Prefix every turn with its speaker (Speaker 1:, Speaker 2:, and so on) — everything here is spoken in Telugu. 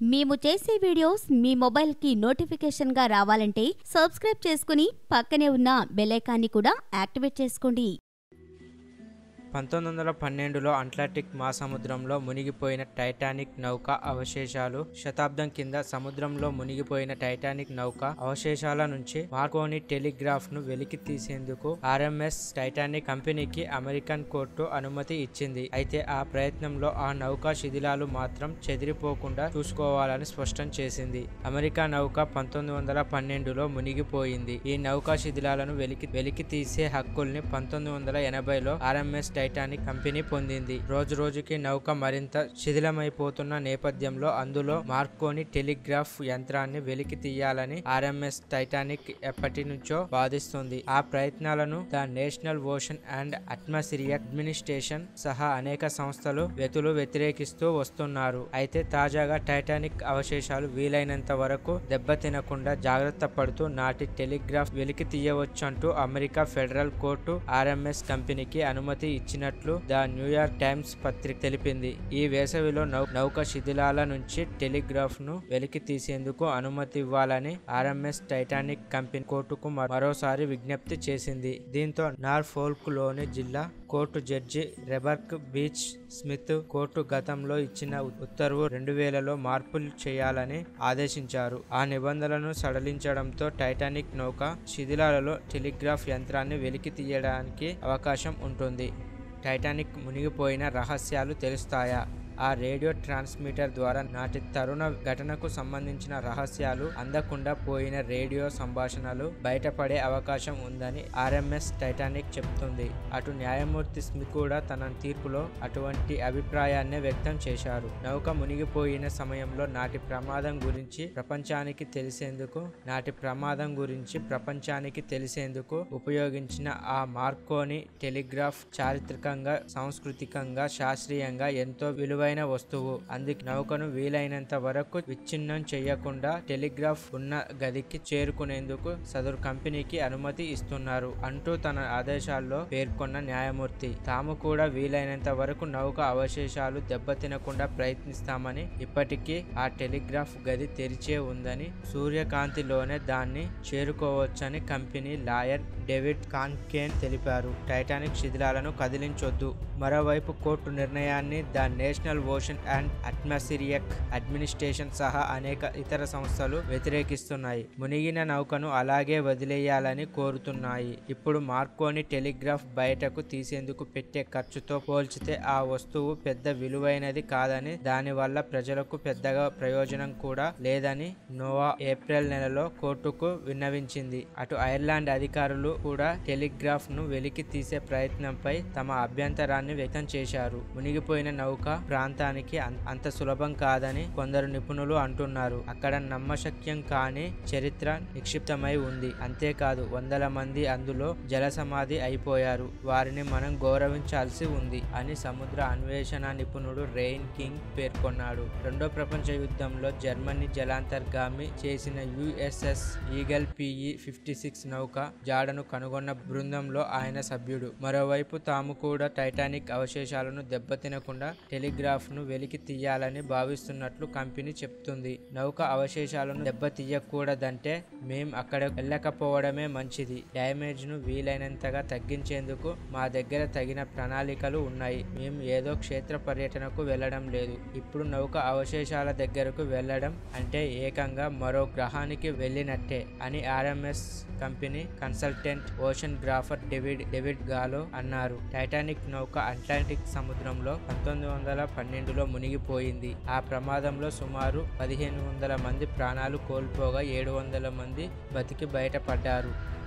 Speaker 1: మేము చేసే వీడియోస్ మీ మొబైల్కి నోటిఫికేషన్గా రావాలంటే సబ్స్క్రైబ్ చేసుకుని పక్కనే ఉన్న బెలైకాన్ని కూడా యాక్టివేట్ చేసుకోండి
Speaker 2: పంతొమ్మిది వందల పన్నెండులో అట్లాంటిక్ మహాసముద్రంలో మునిగిపోయిన టైటానిక్ నౌక అవశేషాలు శతాబ్దం కింద సముద్రంలో మునిగిపోయిన టైటానిక్ నౌక అవశేషాల నుంచి మార్కోని టెలిగ్రాఫ్ ను వెలికి తీసేందుకు ఆర్ఎంఎస్ టైటానిక్ కంపెనీకి అమెరికన్ కోర్టు అనుమతి ఇచ్చింది అయితే ఆ ప్రయత్నంలో ఆ నౌక శిథిలాలు మాత్రం చెదిరిపోకుండా చూసుకోవాలని స్పష్టం చేసింది అమెరికా నౌక పంతొమ్మిది వందల పన్నెండులో మునిగిపోయింది ఈ నౌకా శిథిలాలను వెలికి వెలికి తీసే హక్కుల్ని పంతొమ్మిది వందల ఎనభైలో ఆర్ఎంఎస్ టైటానిక్ కంపెనీ పొందింది రోజు రోజుకి నౌక మరింత శిథిలమైపోతున్న నేపథ్యంలో అందులో మార్కోని టెలిగ్రాఫ్ యంత్రాన్ని వెలికి తీయాలని ఆర్ఎంఎస్ టైటానిక్ ఎప్పటి నుంచో వాదిస్తుంది ఆ ప్రయత్నాలను the National Ocean and Atmospheric Administration సహా అనేక సంస్థలు వ్యక్తులు వ్యతిరేకిస్తూ వస్తున్నారు అయితే తాజాగా టైటానిక్ అవశేషాలు వీలైనంత వరకు దెబ్బతినకుండా జాగ్రత్త పడుతూ నాటి టెలిగ్రాఫ్ వెలికి తీయవచ్చంటూ అమెరికా ఫెడరల్ కోర్టు ఆర్ఎంఎస్ కంపెనీకి అనుమతి ఇచ్చినట్లు ద న్యూయార్క్ టైమ్స్ పత్రిక తెలిపింది ఈ వేసవిలో నౌ నౌక శిథిలాల నుంచి టెలిగ్రాఫ్ ను వెలికి తీసేందుకు అనుమతి ఇవ్వాలని ఆర్ఎంఎస్ టైటానిక్ కంపెనీ కోర్టుకు మ- మరోసారి విజ్ఞప్తి చేసింది దీంతో నార్ఫోల్క్ లోని జిల్లా court judge Rebecca Beach Smith court గతంలో ఇచ్చిన ఉత్తర్వు రెండు వేలలో మార్పులు చేయాలని ఆదేశించారు ఆ నిబంధనలను సడలించడంతో టైటానిక్ నౌక శిథిలాలలో టెలిగ్రాఫ్ యంత్రాన్ని వెలికి తీయడానికి అవకాశం ఉంటుంది టైటానిక్ మునిగిపోయిన రహస్యాలు తెలుస్తాయా ఆ రేడియో ట్రాన్స్మిటర్ ద్వారా నాటి తరుణ ఘటనకు సంబంధించిన రహస్యాలు అందకుండా పోయిన రేడియో సంభాషణలు బయటపడే అవకాశం ఉందని ఆర్ఎంఎస్ టైటానిక్ చెప్తుంది అటు న్యాయమూర్తి స్మిత్ కూడా తన తీర్పులో అటువంటి అభిప్రాయాన్నే వ్యక్తం చేశారు నౌక మునిగిపోయిన సమయంలో నాటి ప్రమాదం గురించి ప్రపంచానికి తెలిసేందుకు నాటి ప్రమాదం గురించి ప్రపంచానికి తెలిసేందుకు ఉపయోగించిన ఆ మార్కోని టెలిగ్రాఫ్ చారిత్రకంగా సాంస్కృతికంగా శాస్త్రీయంగా ఎంతో విలువైన వస్తువు అందుకే నౌకను వీలైనంత వరకు విచ్ఛిన్నం చేయకుండా టెలిగ్రాఫ్ ఉన్న గదికి చేరుకునేందుకు సదరు కంపెనీకి అనుమతి ఇస్తున్నారు అంటూ తన ఆదేశాల్లో పేర్కొన్న న్యాయమూర్తి తాము కూడా వీలైనంత వరకు నౌక అవశేషాలు దెబ్బతినకుండా ప్రయత్నిస్తామని ఇప్పటికీ ఆ టెలిగ్రాఫ్ గది తెరిచే ఉందని సూర్యకాంతిలోనే దాన్ని చేరుకోవచ్చని కంపెనీ లాయర్ డేవిడ్ కాన్కేన్ తెలిపారు టైటానిక్ శిథిలాలను కదిలించొద్దు మరోవైపు కోర్టు నిర్ణయాన్ని the National Ocean and Atmospheric Administration సహా అనేక ఇతర సంస్థలు వ్యతిరేకిస్తున్నాయి మునిగిన నౌకను అలాగే వదిలేయాలని కోరుతున్నాయి ఇప్పుడు మార్కోని టెలిగ్రాఫ్ బయటకు తీసేందుకు పెట్టే ఖర్చుతో పోల్చితే ఆ వస్తువు పెద్ద విలువైనది కాదని దానివల్ల ప్రజలకు పెద్దగా ప్రయోజనం కూడా లేదని నోవా ఏప్రిల్ నెలలో కోర్టుకు విన్నవించింది అటు ఐర్లాండ్ అధికారులు కూడా టెలిగ్రాఫ్ ను వెలికి తీసే ప్రయత్నంపై తమ అభ్యంతరాన్ని వ్యక్తం చేశారు మునిగిపోయిన నౌక ప్రాంతానికి అం- అంత సులభం కాదని కొందరు నిపుణులు అంటున్నారు అక్కడ నమ్మశక్యం కాని చరిత్ర నిక్షిప్తమై ఉంది అంతేకాదు వందల మంది అందులో జల సమాధి అయిపోయారు వారిని మనం గౌరవించాల్సి ఉంది అని సముద్ర అన్వేషణ నిపుణుడు రెయిన్ కింగ్ పేర్కొన్నాడు రెండో ప్రపంచ యుద్ధంలో జర్మనీ జలాంతర్గామి చేసిన USS Eagle PE fifty six నౌక జాడను కనుగొన్న బృందంలో ఆయన సభ్యుడు మరోవైపు తాము కూడా టైటానిక్ అవశేషాలను దెబ్బతినకుండా టెలిగ్రాఫ్ ను వెలికి తీయాలని భావిస్తున్నట్లు కంపెనీ చెప్తుంది నౌక అవశేషాలను దెబ్బతీయకూడదంటే మేం అక్కడ వెళ్ళకపోవడమే మంచిది డ్యామేజ్ ను వీలైనంతగా తగ్గించేందుకు మా దగ్గర తగిన ప్రణాళికలు ఉన్నాయి మేము ఏదో క్షేత్ర పర్యటనకు వెళ్ళడం లేదు ఇప్పుడు నౌక అవశేషాల దగ్గరకు వెళ్ళడం అంటే ఏకంగా మరో గ్రహానికి వెళ్ళినట్టే అని RMS company consultant oceanographer David David Gallo అన్నారు టైటానిక్ నౌక అట్లాంటిక్ సముద్రంలో పంతొమ్మిది వందల పన్నెండులో మునిగిపోయింది ఆ ప్రమాదంలో సుమారు పదిహేను వందల మంది ప్రాణాలు కోల్పోగా ఏడు వందల మంది బతికి బయటపడ్డారు